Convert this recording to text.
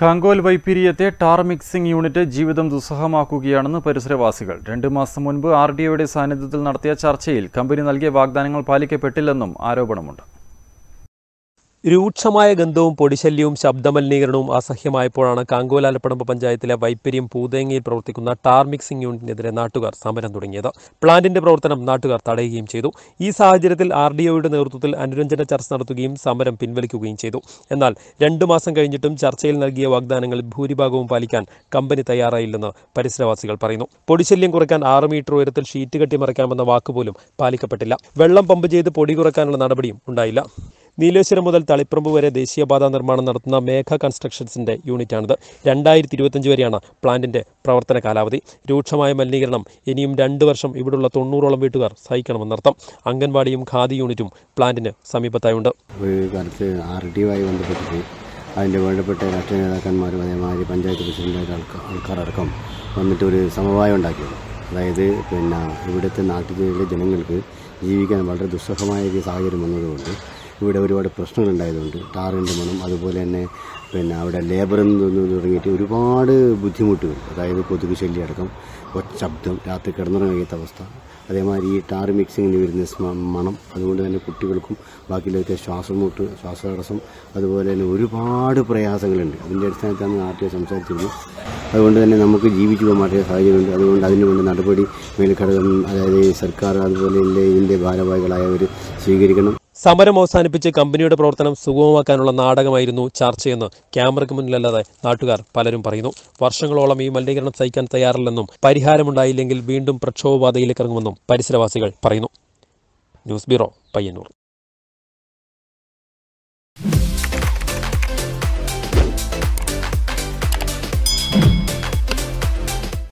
കാങ്കോൽ വൈപ്പിരിയത്തെ tar mixing unit ജീവിതം ദുസ്സഹമാക്കുകയാണെന്ന് പരിസരവാസികൾ രണ്ട് മാസം മുൻപ് ആർ ഡി ഒയുടെ സാന്നിധ്യത്തിൽ നടത്തിയ ചർച്ചയിൽ കമ്പനി നൽകിയ വാഗ്ദാനങ്ങൾ പാലിക്കപ്പെട്ടില്ലെന്നും ആരോപണമുണ്ട് രൂക്ഷമായ ഗന്ധവും പൊടിശല്യവും ശബ്ദമലിനീകരണവും അസഹ്യമായപ്പോഴാണ് കാങ്കോൽ ആലപ്പടമ്പ് പഞ്ചായത്തിലെ വൈപ്പരിയും പൂതേങ്ങയിൽ പ്രവർത്തിക്കുന്ന ടാർ മിക്സിംഗ് യൂണിറ്റിനെതിരെ നാട്ടുകാർ സമരം തുടങ്ങിയത് പ്ലാന്റിന്റെ പ്രവർത്തനം നാട്ടുകാർ തടയുകയും ചെയ്തു ഈ സാഹചര്യത്തിൽ ആർ ഡി ഒയുടെ നേതൃത്വത്തിൽ അനുരഞ്ജന ചർച്ച നടത്തുകയും സമരം പിൻവലിക്കുകയും ചെയ്തു എന്നാൽ രണ്ടു മാസം കഴിഞ്ഞിട്ടും ചർച്ചയിൽ നൽകിയ വാഗ്ദാനങ്ങളിൽ ഭൂരിഭാഗവും പാലിക്കാൻ കമ്പനി തയ്യാറായില്ലെന്ന് പരിസരവാസികൾ പറയുന്നു പൊടിശല്യം കുറയ്ക്കാൻ ആറ് മീറ്റർ ഉയരത്തിൽ ഷീറ്റ് കെട്ടി മറയ്ക്കാമെന്ന വാക്കുപോലും പാലിക്കപ്പെട്ടില്ല വെള്ളം പമ്പ് ചെയ്ത് പൊടി കുറയ്ക്കാനുള്ള നടപടിയും ഉണ്ടായില്ല നീലേശ്വരം മുതൽ തളിപ്പറമ്പ് വരെ ദേശീയപാത നിർമ്മാണം നടത്തുന്ന മേഘ കൺസ്ട്രക്ഷൻസിന്റെ യൂണിറ്റാണിത് രണ്ടായിരത്തി ഇരുപത്തഞ്ച് വരെയാണ് പ്ലാന്റിന്റെ പ്രവർത്തന കാലാവധി രൂക്ഷമായ മലിനീകരണം ഇനിയും രണ്ട് വർഷം ഇവിടുള്ള തൊണ്ണൂറോളം വീട്ടുകാർ സഹിക്കണമെന്നർത്ഥം അംഗൻവാടിയും ഖാദി യൂണിറ്റും പ്ലാന്റിന് സമീപത്തായുണ്ട് ഒരു കാലത്ത് ആർ ഡി ആയി ബന്ധപ്പെട്ടിട്ട് അതിൻ്റെ വേണ്ടപ്പെട്ട രാഷ്ട്രീയ നേതാക്കന്മാരും അതേമാതിരി പഞ്ചായത്ത് പ്രസിഡൻ്റായിട്ട് ആൾക്കാർ ആൾക്കാരടക്കം വന്നിട്ട് ഒരു സമവായം ഉണ്ടാക്കിയത് അതായത് പിന്നെ ഇവിടുത്തെ നാട്ടിലെ ജനങ്ങൾക്ക് ജീവിക്കാൻ വളരെ ദുസ്സഹമായ ഒരു സാഹചര്യം വന്നതുകൊണ്ട് ഇവിടെ ഒരുപാട് പ്രശ്നങ്ങളുണ്ടായതുകൊണ്ട് ടാറിൻ്റെ മണം അതുപോലെ തന്നെ പിന്നെ അവിടെ ലേബറിൽ നിന്ന് തുടങ്ങിയിട്ട് ഒരുപാട് ബുദ്ധിമുട്ടുകൾ അതായത് കൊതുക് ശല്യം അടക്കം ഒച്ച ശബ്ദം രാത്രി കിടന്നുറങ്ങാൻ കഴിയാത്ത അവസ്ഥ അതേമാതിരി ഈ ടാർ മിക്സിങ്ങിന് വരുന്ന സ്മ- മണം അതുകൊണ്ട് തന്നെ കുട്ടികൾക്കും ബാക്കിയുള്ളവർക്ക് ശ്വാസമുട്ട് ശ്വാസതടസ്സം അതുപോലെ തന്നെ ഒരുപാട് പ്രയാസങ്ങളുണ്ട് അതിൻ്റെ അടിസ്ഥാനത്തിലാണ് നാട്ടിൽ സംസാരിച്ചിരുന്നത് അതുകൊണ്ട് തന്നെ നമുക്ക് ജീവിച്ചു പോകാൻ മാറ്റിയ സാഹചര്യമുണ്ട് അതുകൊണ്ട് അതിന് വേണ്ട നടപടി മേൽഘടകം അതായത് ഈ സർക്കാർ അതുപോലെ ഇതിൻ്റെ ഭാരവാഹികളായവർ സ്വീകരിക്കണം സമരം അവസാനിപ്പിച്ച് കമ്പനിയുടെ പ്രവർത്തനം സുഗമമാക്കാനുള്ള നാടകമായിരുന്നു ചർച്ചയെന്ന് ക്യാമറയ്ക്ക് മുന്നിലല്ലാതെ നാട്ടുകാർ പലരും പറയുന്നു വർഷങ്ങളോളം ഈ മലിനീകരണം സഹിക്കാൻ തയ്യാറല്ലെന്നും പരിഹാരമുണ്ടായില്ലെങ്കിൽ വീണ്ടും പ്രക്ഷോഭപാതയിലേക്ക് ഇറങ്ങുമെന്നും പരിസരവാസികൾ പറയുന്നു ന്യൂസ് ബ്യൂറോ പയ്യന്നൂർ